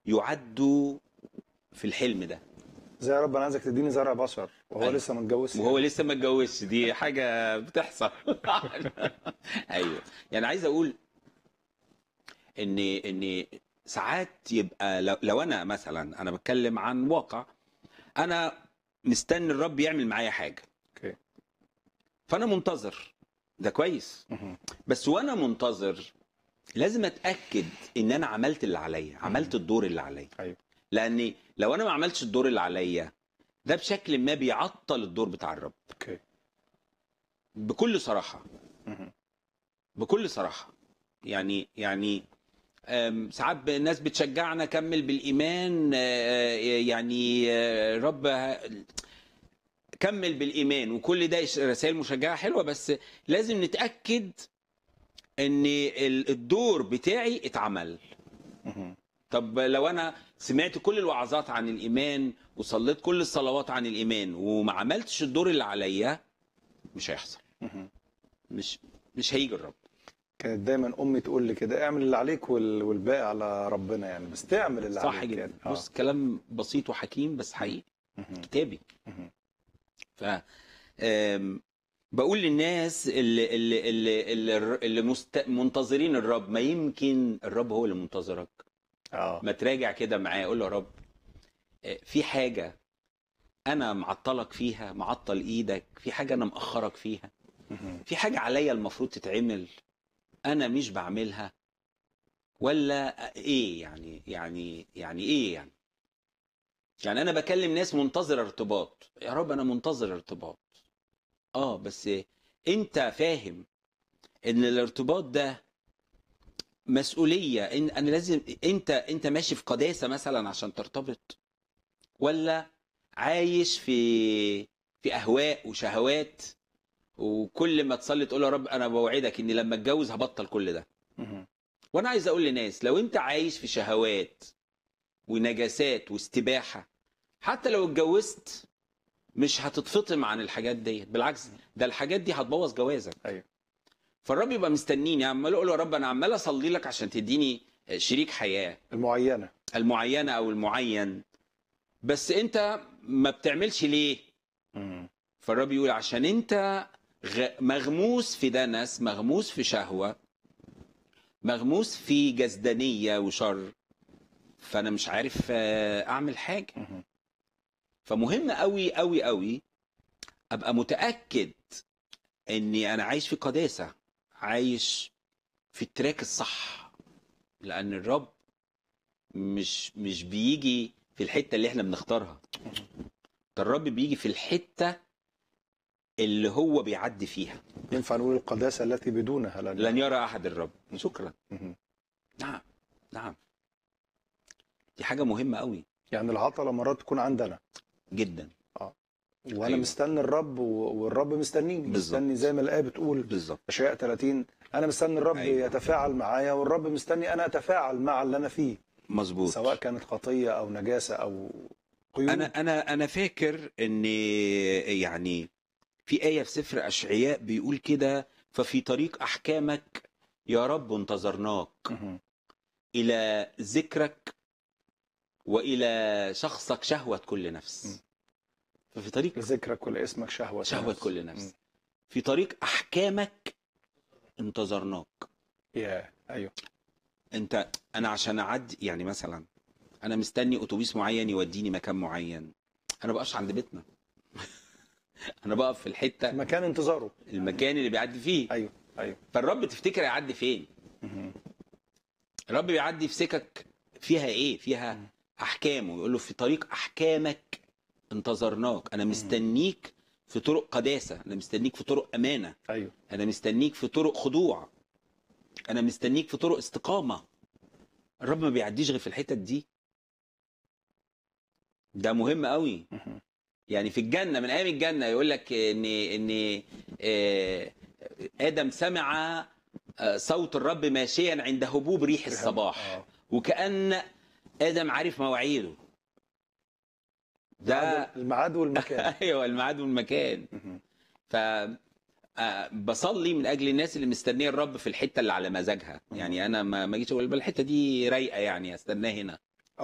يعدوا في الحلم ده زي يا رب انا عايزك تديني زرع بشر وهو أيوة. لسه ما اتجوزش وهو لسه ما اتجوزش دي حاجه بتحصل ايوه يعني عايز اقول ان ان ساعات يبقى لو, لو انا مثلا انا بتكلم عن واقع انا مستني الرب يعمل معايا حاجه اوكي فانا منتظر ده كويس مهم. بس وانا منتظر لازم اتاكد ان انا عملت اللي عليا عملت الدور اللي عليا ايوه لاني لو انا ما عملتش الدور اللي عليا ده بشكل ما بيعطل الدور بتاع الرب اوكي بكل صراحه مهم. بكل صراحه يعني يعني أم، ساعات الناس بتشجعنا كمل بالايمان آه، يعني آه، رب ه- كمل بالايمان وكل ده رسائل مشجعه حلوه بس لازم نتاكد ان ال- الدور بتاعي اتعمل مهم. طب لو انا سمعت كل الوعظات عن الايمان وصليت كل الصلوات عن الايمان وما عملتش الدور اللي عليا مش هيحصل مهم. مش مش هيجي الرب كانت دايما امي تقول لي كده اعمل اللي عليك وال- والباقي على ربنا يعني بس تعمل اللي صح عليك جدا يعني. آه. بص كلام بسيط وحكيم بس حقيقي مهم. كتابي مهم. ف آم، بقول للناس اللي اللي اللي اللي, اللي مست... منتظرين الرب ما يمكن الرب هو اللي منتظرك اه ما تراجع كده معاه قول له يا رب آه، في حاجه انا معطلك فيها معطل ايدك في حاجه انا مأخرك فيها مهم. في حاجه عليا المفروض تتعمل انا مش بعملها ولا ايه يعني يعني يعني ايه يعني يعني انا بكلم ناس منتظر ارتباط يا رب انا منتظر ارتباط اه بس انت فاهم ان الارتباط ده مسؤوليه إن انا لازم انت انت ماشي في قداسه مثلا عشان ترتبط ولا عايش في في اهواء وشهوات وكل ما تصلي تقول يا رب انا بوعدك اني لما اتجوز هبطل كل ده مهم. وانا عايز اقول لناس لو انت عايش في شهوات ونجاسات واستباحه حتى لو اتجوزت مش هتتفطم عن الحاجات دي بالعكس ده الحاجات دي هتبوظ جوازك ايوه فالرب يبقى مستنيني عمال اقول له يا رب انا عمال اصلي لك عشان تديني شريك حياه المعينه المعينه او المعين بس انت ما بتعملش ليه مهم. فالرب يقول عشان انت غ- مغموس في دنس مغموس في شهوة مغموس في جزدانية وشر فانا مش عارف آه، اعمل حاجة مهم. فمهم قوي قوي قوي ابقى متأكد اني انا عايش في قداسة عايش في التراك الصح لان الرب مش مش بيجي في الحتة اللي احنا بنختارها ده الرب بيجي في الحتة اللي هو بيعدي فيها ينفع نقول القداسه التي بدونها لن, لن يرى احد الرب شكرا مهم. نعم نعم دي حاجه مهمه قوي يعني العطله مرات تكون عندنا جدا وانا أيوة. أيوة. مستني الرب و- والرب مستنيني بالظبط. مستني زي ما الايه بتقول بالظبط اشعياء 30 انا مستني الرب أيوة. أيوة. يتفاعل معايا والرب مستني انا اتفاعل مع اللي انا فيه مظبوط سواء كانت خطيه او نجاسه او قيود انا انا انا فاكر ان يعني في ايه في سفر اشعياء بيقول كده ففي طريق احكامك يا رب انتظرناك مهم. الى ذكرك والى شخصك شهوه كل نفس م. ففي طريق لذكرك ولاسمك شهوه شهوه نفس. كل نفس في طريق احكامك انتظرناك يا ايوه انت انا عشان اعدي يعني مثلا انا مستني اتوبيس معين يوديني مكان معين انا بقاش عند بيتنا انا بقف في الحته مكان انتظاره المكان اللي بيعدي فيه ايوه ايوه فالرب تفتكر يعدي فين مهم. الرب بيعدي في سكك فيها ايه فيها احكامه يقول له في طريق احكامك انتظرناك انا مستنيك في طرق قداسه انا مستنيك في طرق امانه ايوه انا مستنيك في طرق خضوع انا مستنيك في طرق استقامه الرب ما بيعديش غير في الحتت دي ده مهم قوي مهم. يعني في الجنه من ايام الجنه يقول لك ان ان آه، ادم سمع آه، صوت الرب ماشيا عند هبوب ريح الصباح آه. وكأن ادم عارف مواعيده ده الميعاد والمكان ايوه الميعاد والمكان مهم. ف آه، بصلي من اجل الناس اللي مستنيه الرب في الحته اللي على مزاجها يعني انا ما ما اجيش اقول الحته دي رايقه يعني استناه هنا